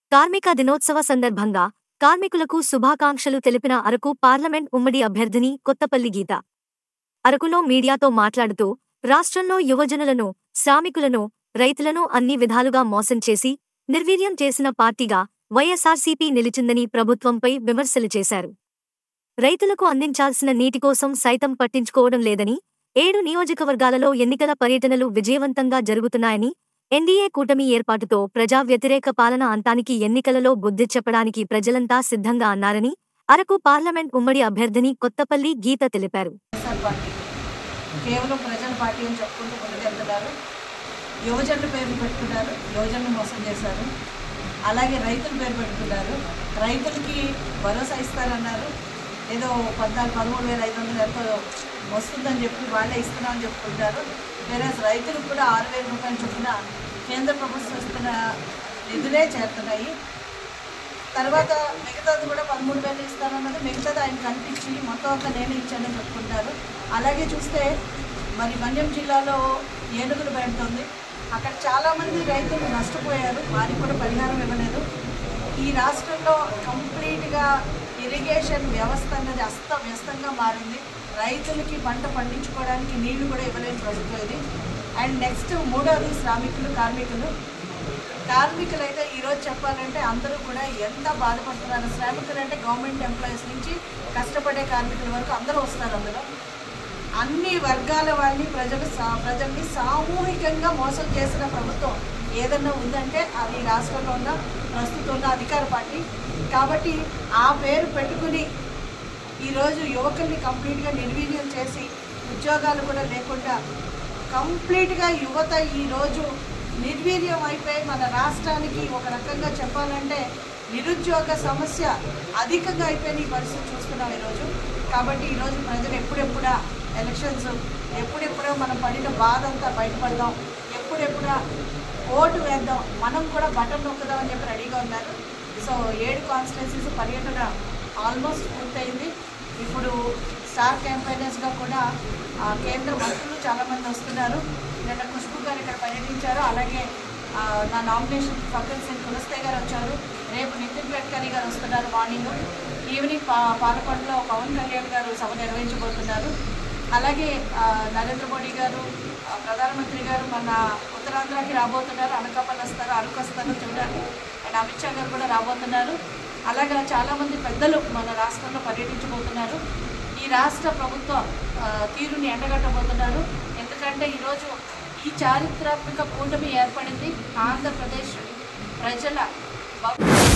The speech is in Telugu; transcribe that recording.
కార్మిక దినోత్సవ సందర్భంగా కార్మికులకు శుభాకాంక్షలు తెలిపిన అరకు పార్లమెంట్ ఉమ్మడి అభ్యర్థిని కొత్తపల్లి గీత అరకులో మీడియాతో మాట్లాడుతూ రాష్ట్రంలో యువజనులను శ్రామికులను రైతులను అన్ని విధాలుగా మోసం చేసి నిర్వీర్యం చేసిన పార్టీగా వైఎస్ఆర్సీపీ నిలిచిందని ప్రభుత్వంపై విమర్శలు చేశారు రైతులకు అందించాల్సిన నీటి కోసం సైతం పట్టించుకోవడం లేదని ఏడు నియోజకవర్గాలలో ఎన్నికల పర్యటనలు విజయవంతంగా జరుగుతున్నాయని ఎన్డీఏ కూటమి ఏర్పాటుతో ప్రజా వ్యతిరేక పాలన అంతానికి ఎన్నికలలో బుద్ధి చెప్పడానికి ప్రజలంతా సిద్ధంగా అన్నారని అరకు పార్లమెంట్ ఉమ్మడి అభ్యర్థిని కొత్తపల్లి గీత తెలిపారు వైఎస్ఆర్ పార్టీ కేవలం ప్రజల పార్టీ అని చెప్పుకుంటూ ముందుకెళ్తున్నారు యువజనుల పేరు పెట్టుకున్నారు యువజనులు మోసం చేశారు అలాగే రైతుల పేరు పెట్టుకున్నారు రైతులకి భరోసా ఇస్తారన్నారు ఏదో పద్నాలుగు పదమూడు వేల ఐదు వందలు ఎంతో వస్తుందని చెప్పి వాళ్ళే ఇస్తున్నామని చెప్పుకుంటారు వేరే రైతులకు కూడా ఆరు వేల రూపాయలు చొప్పున కేంద్ర ప్రభుత్వం ఇస్తున్న నిధులే చేరుతున్నాయి తర్వాత మిగతాది కూడా పదమూడు వేలు ఇస్తానన్నది మిగతాది ఆయన కనిపించి మొత్తం అంతా నేనే ఇచ్చానని చెప్పుకుంటారు అలాగే చూస్తే మరి మన్యం జిల్లాలో ఏనుగులు పెడుతుంది అక్కడ చాలామంది రైతులు నష్టపోయారు వారికి కూడా పరిహారం ఇవ్వలేదు ఈ రాష్ట్రంలో కంప్లీట్గా ఇరిగేషన్ వ్యవస్థ అన్నది అస్తవ్యస్తంగా మారింది రైతులకి పంట పండించుకోవడానికి నీళ్లు కూడా ఇవ్వలేని ప్రభుత్వం ఇది అండ్ నెక్స్ట్ మూడోది శ్రామికులు కార్మికులు కార్మికులు అయితే ఈరోజు చెప్పాలంటే అందరూ కూడా ఎంత బాధపడుతున్నారు శ్రామికులు అంటే గవర్నమెంట్ ఎంప్లాయీస్ నుంచి కష్టపడే కార్మికుల వరకు అందరూ వస్తారు అందులో అన్ని వర్గాల వాళ్ళని ప్రజలు సా- ప్రజల్ని సామూహికంగా మోసం చేసిన ప్రభుత్వం ఏదన్నా ఉందంటే అది రాష్ట్రంలో ఉన్న ప్రస్తుతం ఉన్న అధికార పార్టీ కాబట్టి ఆ పేరు పెట్టుకుని ఈరోజు యువకుల్ని కంప్లీట్గా నిర్వీర్యం చేసి ఉద్యోగాలు కూడా లేకుండా కంప్లీట్గా యువత ఈరోజు నిర్వీర్యం అయిపోయి మన రాష్ట్రానికి ఒక రకంగా చెప్పాలంటే నిరుద్యోగ సమస్య అధికంగా అయిపోయిన ఈ పరిస్థితి చూస్తున్నాం ఈరోజు కాబట్టి ఈరోజు ప్రజలు ఎప్పుడెప్పుడా ఎలక్షన్స్ ఎప్పుడెప్పుడో మనం పడిన బాధ అంతా బయటపడదాం ఎప్పుడెప్పుడా ఓటు వేద్దాం మనం కూడా బటన్ నొక్కుదాం అని చెప్పి రెడీగా ఉన్నారు సో ఏడు కాన్స్టిట్యున్సీస్ పర్యటన ఆల్మోస్ట్ పూర్తయింది ఇప్పుడు స్టార్ క్యాంపైనర్స్గా కూడా ఆ, కేంద్ర మంత్రులు చాలామంది వస్తున్నారు నిన్న ఖుష్బు గారు ఇక్కడ పర్యటించారు అలాగే ఆ, నా నామినేషన్ ఫకల్ సింగ్ కులస్తే గారు వచ్చారు రేపు నితిన్ గడ్కరీ గారు వస్తున్నారు మార్నింగ్ ఈవినింగ్ పా పాలకొండలో పవన్ కళ్యాణ్ గారు సభ నిర్వహించబోతున్నారు అలాగే ఆ, నరేంద్ర మోడీ గారు ఆ, ప్రధానమంత్రి గారు మన ఉత్తరాంధ్రకి రాబోతున్నారు అనకాపల్లి వస్తారు అరకు వస్తారు చూడాలి అండ్ అమిత్ షా గారు కూడా రాబోతున్నారు అలాగా చాలామంది పెద్దలు మన రాష్ట్రంలో పర్యటించబోతున్నారు ఈ రాష్ట్ర ప్రభుత్వం ఆ, తీరుని ఎండగట్టబోతున్నారు ఎందుకంటే ఈరోజు ఈ చారిత్రాత్మక కూటమి ఏర్పడింది ఆంధ్రప్రదేశ్ ప్రజల భవిష్యత్తు